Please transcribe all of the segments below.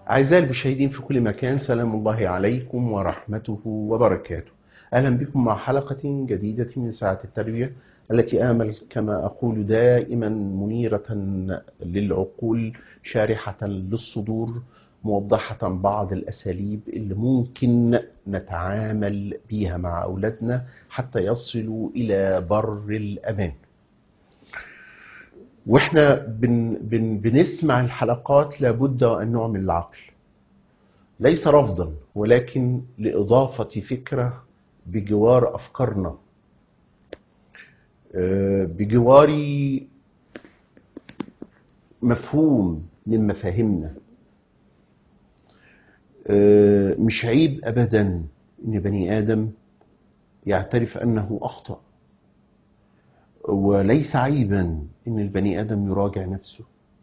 أعزائي المشاهدين في كل مكان سلام الله عليكم ورحمته وبركاته أهلا بكم مع حلقة جديدة من ساعة التربية التي آمل كما أقول دائما منيرة للعقول شارحة للصدور موضحة بعض الأساليب اللي ممكن نتعامل بيها مع أولادنا حتى يصلوا إلى بر الأمان واحنا بن بن بنسمع الحلقات لابد ان نعمل العقل ليس رفضا ولكن لاضافه فكره بجوار افكارنا بجوار مفهوم من مفاهيمنا مش عيب ابدا ان بني ادم يعترف انه اخطأ وليس عيبا ان البني ادم يراجع نفسه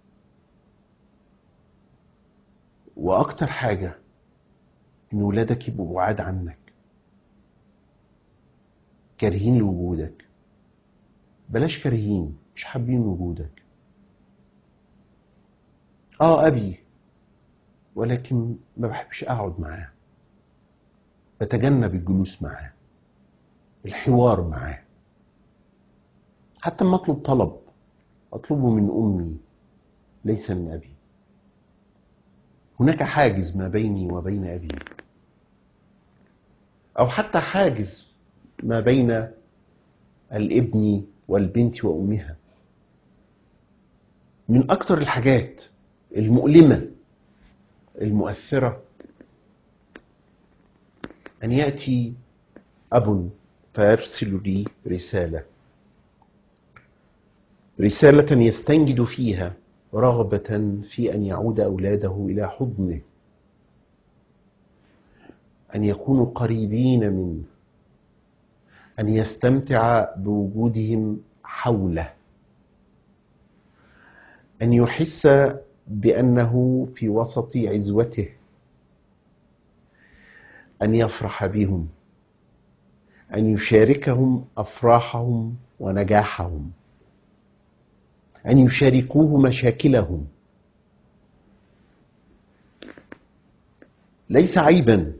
واكتر حاجه ان ولادك يبقوا بعاد عنك كارهين لوجودك بلاش كارهين مش حابين وجودك اه ابي ولكن ما بحبش اقعد معاه بتجنب الجلوس معاه الحوار معاه حتى لما اطلب طلب اطلبه من امي ليس من ابي هناك حاجز ما بيني وبين ابي او حتى حاجز ما بين الابن والبنت وامها من اكتر الحاجات المؤلمه المؤثره ان ياتي اب فيرسل لي رساله رسالة يستنجد فيها رغبة في أن يعود أولاده إلى حضنه أن يكونوا قريبين منه أن يستمتع بوجودهم حوله أن يحس بأنه في وسط عزوته أن يفرح بهم أن يشاركهم أفراحهم ونجاحهم أن يشاركوه مشاكلهم ليس عيبا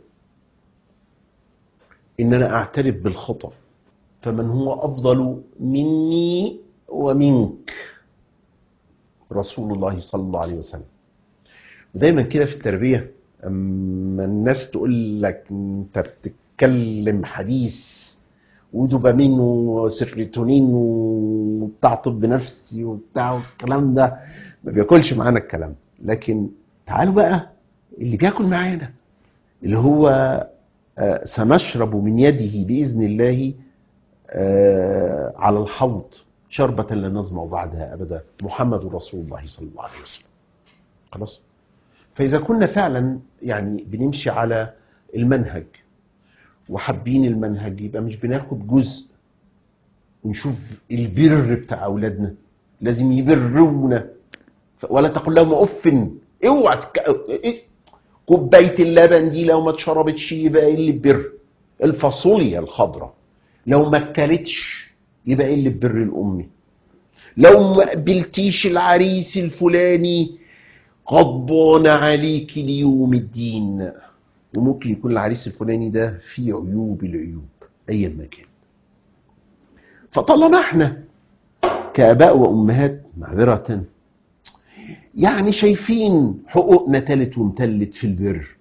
إن أنا أعترف بالخطأ فمن هو أفضل مني ومنك رسول الله صلى الله عليه وسلم دايما كده في التربية أما الناس تقول لك أنت بتتكلم حديث ودوبامين وسيروتونين وبتاع طب نفسي وبتاع الكلام ده ما بياكلش معانا الكلام لكن تعالوا بقى اللي بياكل معانا اللي هو آه سنشرب من يده باذن الله آه على الحوض شربة لا نظمأ بعدها ابدا محمد رسول الله صلى الله عليه وسلم خلاص فاذا كنا فعلا يعني بنمشي على المنهج وحابين المنهج يبقى مش بناخد جزء ونشوف البر بتاع اولادنا لازم يبرونا ولا تقول لهم اف اوعى تك... كوبايه اللبن دي لو ما اتشربتش يبقى ايه اللي بر الفاصوليا الخضراء لو ما اكلتش يبقى ايه اللي بر الامي لو ما قبلتيش العريس الفلاني غضبان عليك ليوم الدين وممكن يكون العريس الفلاني ده فيه عيوب العيوب ايا ما كان فطالما احنا كاباء وامهات معذره يعني شايفين حقوقنا تلت ومتلت في البر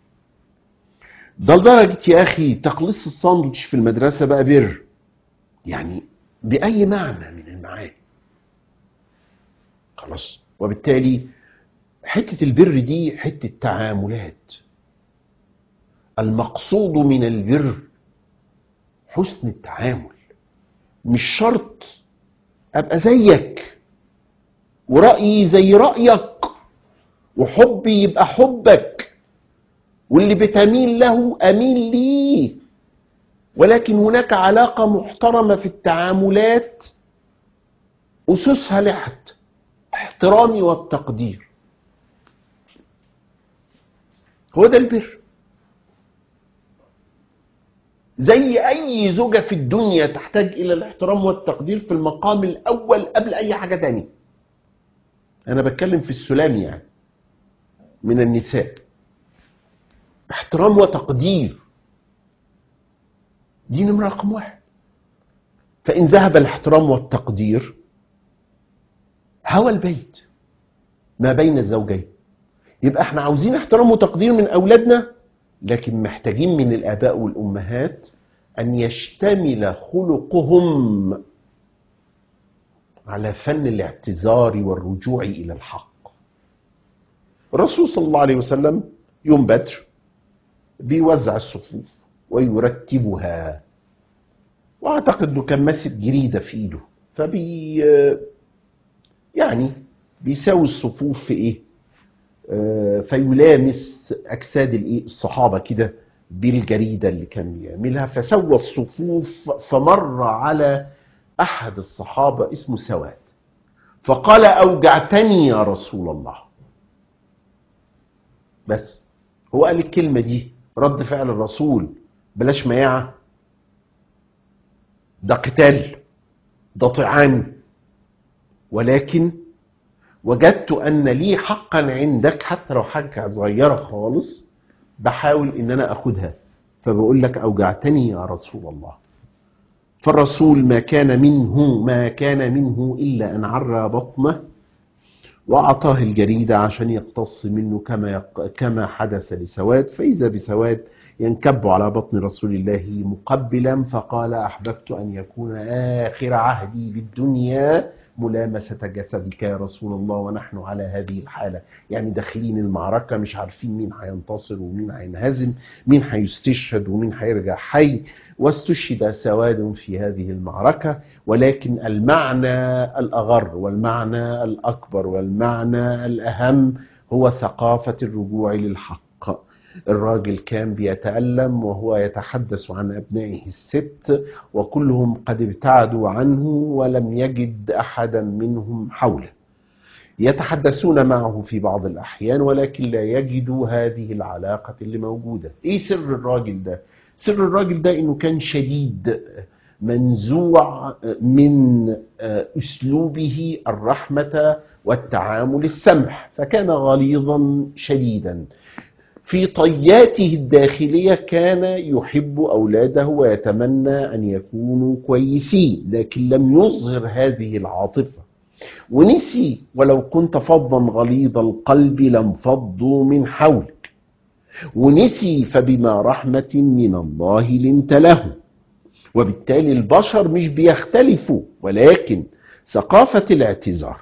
ده لدرجه يا اخي تقليص الساندوتش في المدرسه بقى بر يعني باي معنى من المعاني خلاص وبالتالي حته البر دي حته تعاملات المقصود من البر حسن التعامل مش شرط ابقى زيك ورأيي زي رأيك وحبي يبقى حبك واللي بتميل له اميل ليه ولكن هناك علاقة محترمة في التعاملات أسسها لحت احترامي والتقدير هو ده البر زي اي زوجة في الدنيا تحتاج الى الاحترام والتقدير في المقام الاول قبل اي حاجة تانية انا بتكلم في السلام يعني من النساء احترام وتقدير دي نمرة رقم واحد فإن ذهب الاحترام والتقدير هوى البيت ما بين الزوجين يبقى احنا عاوزين احترام وتقدير من أولادنا لكن محتاجين من الآباء والأمهات أن يشتمل خلقهم على فن الاعتذار والرجوع إلى الحق الرسول صلى الله عليه وسلم يوم بدر بيوزع الصفوف ويرتبها واعتقد انه كان ماسك جريده في ايده فبي يعني بيساوي الصفوف في ايه آه، فيلامس اجساد الايه الصحابه كده بالجريده اللي كان بيعملها فسوى الصفوف فمر على احد الصحابه اسمه سواد فقال اوجعتني يا رسول الله بس هو قال الكلمه دي رد فعل الرسول بلاش مياعه ده قتال ده طعان ولكن وجدت ان لي حقا عندك حتى لو حاجه صغيره خالص بحاول ان انا اخدها فبقول لك اوجعتني يا رسول الله فالرسول ما كان منه ما كان منه الا ان عرى بطنه واعطاه الجريده عشان يقتص منه كما يق... كما حدث لسواد فاذا بسواد ينكب على بطن رسول الله مقبلا فقال احببت ان يكون اخر عهدي بالدنيا ملامسة جسدك يا رسول الله ونحن على هذه الحالة يعني داخلين المعركة مش عارفين مين هينتصر ومين هينهزم مين هيستشهد ومين هيرجع حي واستشهد سواد في هذه المعركة ولكن المعنى الأغر والمعنى الأكبر والمعنى الأهم هو ثقافة الرجوع للحق الراجل كان بيتألم وهو يتحدث عن أبنائه الست وكلهم قد ابتعدوا عنه ولم يجد أحدا منهم حوله يتحدثون معه في بعض الأحيان ولكن لا يجدوا هذه العلاقة اللي موجودة إيه سر الراجل ده؟ سر الراجل ده إنه كان شديد منزوع من أسلوبه الرحمة والتعامل السمح فكان غليظا شديدا في طياته الداخلية كان يحب أولاده ويتمنى أن يكونوا كويسين لكن لم يظهر هذه العاطفة ونسي ولو كنت فظا غليظ القلب لانفضوا من حولك ونسي فبما رحمة من الله لنت له وبالتالي البشر مش بيختلفوا ولكن ثقافة الاعتذار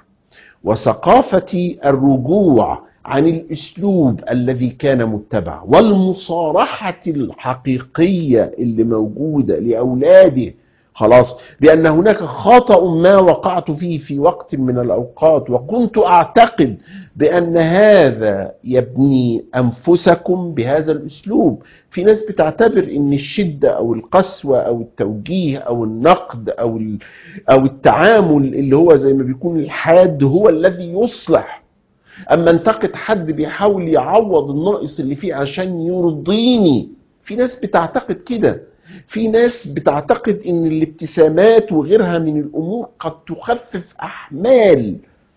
وثقافة الرجوع عن الاسلوب الذي كان متبع والمصارحه الحقيقيه اللي موجوده لاولاده خلاص بان هناك خطا ما وقعت فيه في وقت من الاوقات وكنت اعتقد بان هذا يبني انفسكم بهذا الاسلوب في ناس بتعتبر ان الشده او القسوه او التوجيه او النقد او او التعامل اللي هو زي ما بيكون الحاد هو الذي يصلح اما انتقد حد بيحاول يعوض الناقص اللي فيه عشان يرضيني في ناس بتعتقد كده في ناس بتعتقد ان الابتسامات وغيرها من الامور قد تخفف احمال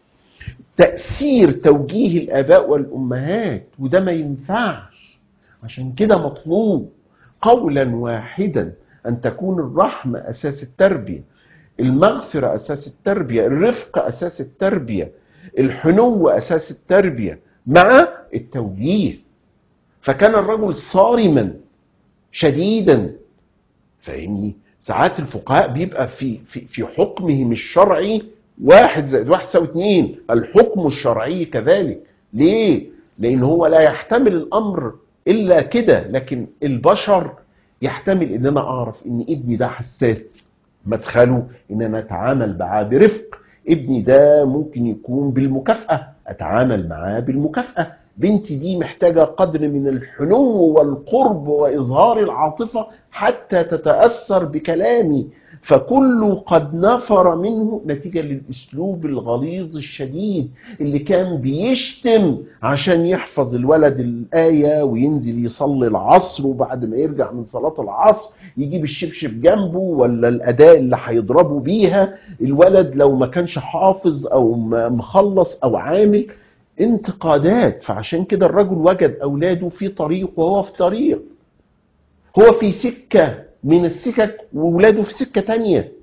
تاثير توجيه الاباء والامهات وده ما ينفعش عشان كده مطلوب قولا واحدا ان تكون الرحمه اساس التربيه المغفره اساس التربيه الرفق اساس التربيه الحنو اساس التربيه مع التوجيه فكان الرجل صارما شديدا فاهمني ساعات الفقهاء بيبقى في في في حكمهم الشرعي واحد زائد واحد يساوي اتنين الحكم الشرعي كذلك ليه؟ لان هو لا يحتمل الامر الا كده لكن البشر يحتمل ان انا اعرف ان ابني ده حساس مدخله ان انا اتعامل معاه برفق ابني ده ممكن يكون بالمكافأة أتعامل معاه بالمكافأة بنتي دي محتاجة قدر من الحنو والقرب وإظهار العاطفة حتى تتأثر بكلامي فكل قد نفر منه نتيجة للأسلوب الغليظ الشديد اللي كان بيشتم عشان يحفظ الولد الآية وينزل يصلي العصر وبعد ما يرجع من صلاة العصر يجيب الشبشب جنبه ولا الأداة اللي هيضربه بيها الولد لو ما كانش حافظ أو مخلص أو عامل انتقادات فعشان كده الرجل وجد أولاده في طريق وهو في طريق هو في سكة من السكك وولاده في سكة تانية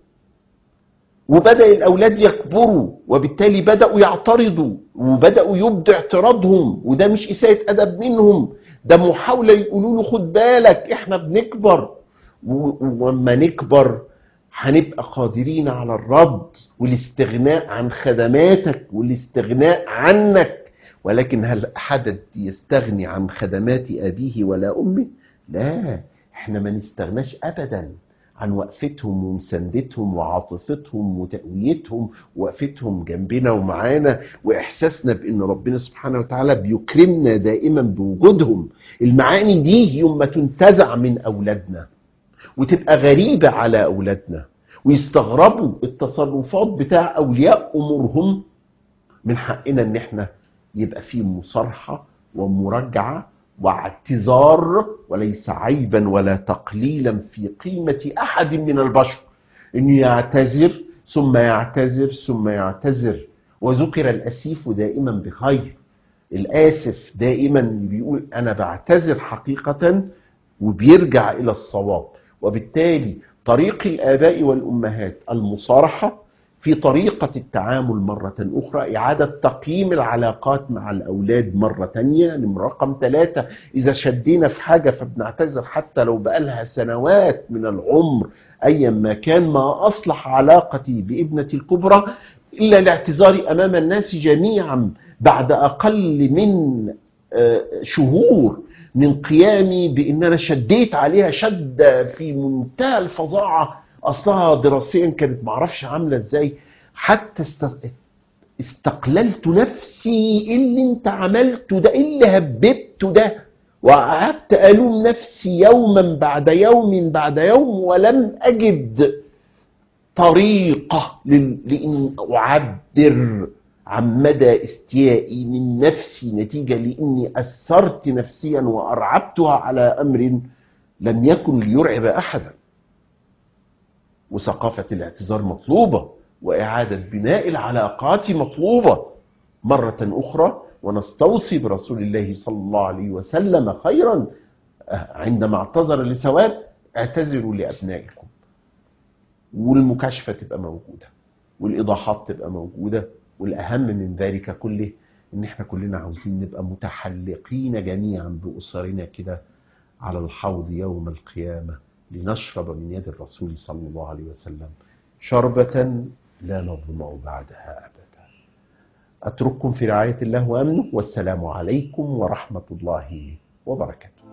وبدأ الأولاد يكبروا وبالتالي بدأوا يعترضوا وبدأوا يبدوا اعتراضهم وده مش إساءة أدب منهم ده محاولة يقولوا له خد بالك إحنا بنكبر و- وما نكبر هنبقى قادرين على الرد والاستغناء عن خدماتك والاستغناء عنك ولكن هل أحد يستغني عن خدمات أبيه ولا أمه؟ لا احنا ما نستغناش أبدا عن وقفتهم ومساندتهم وعاطفتهم وتقويتهم وقفتهم جنبنا ومعانا وإحساسنا بأن ربنا سبحانه وتعالى بيكرمنا دائما بوجودهم المعاني دي يوم ما تنتزع من أولادنا وتبقى غريبة على أولادنا ويستغربوا التصرفات بتاع أولياء أمورهم من حقنا ان احنا يبقى في مصارحة ومراجعة واعتذار وليس عيبا ولا تقليلا في قيمة أحد من البشر أنه يعتذر ثم يعتذر ثم يعتذر وذكر الأسيف دائما بخير الآسف دائما بيقول أنا بعتذر حقيقة وبيرجع إلى الصواب وبالتالي طريق الآباء والأمهات المصارحة في طريقة التعامل مرة أخرى إعادة تقييم العلاقات مع الأولاد مرة تانية نمرة رقم ثلاثة إذا شدينا في حاجة فبنعتذر حتى لو بقالها سنوات من العمر أيا ما كان ما أصلح علاقتي بابنتي الكبرى إلا الاعتذار أمام الناس جميعا بعد أقل من آه، شهور من قيامي بان انا شديت عليها شده في منتهى الفظاعه اصلها دراسيا كانت معرفش عامله ازاي حتى است- استقللت نفسي ايه اللي انت عملته ده ايه اللي هببته ده وقعدت الوم نفسي يوما بعد يوم بعد يوم ولم اجد طريقه لل- لان اعبر عن مدى استيائي من نفسي نتيجة لأني أثرت نفسيا وأرعبتها على أمر لم يكن ليرعب أحدا وثقافة الاعتذار مطلوبة وإعادة بناء العلاقات مطلوبة مرة أخرى ونستوصي برسول الله صلى الله عليه وسلم خيرا عندما اعتذر لسواد اعتذروا لأبنائكم والمكاشفة تبقى موجودة والإيضاحات تبقى موجودة والأهم من ذلك كله إن إحنا كلنا عاوزين نبقى متحلقين جميعا بأسرنا كده على الحوض يوم القيامة لنشرب من يد الرسول صلى الله عليه وسلم شربة لا نظمأ بعدها أبدا أترككم في رعاية الله وأمنه والسلام عليكم ورحمة الله وبركاته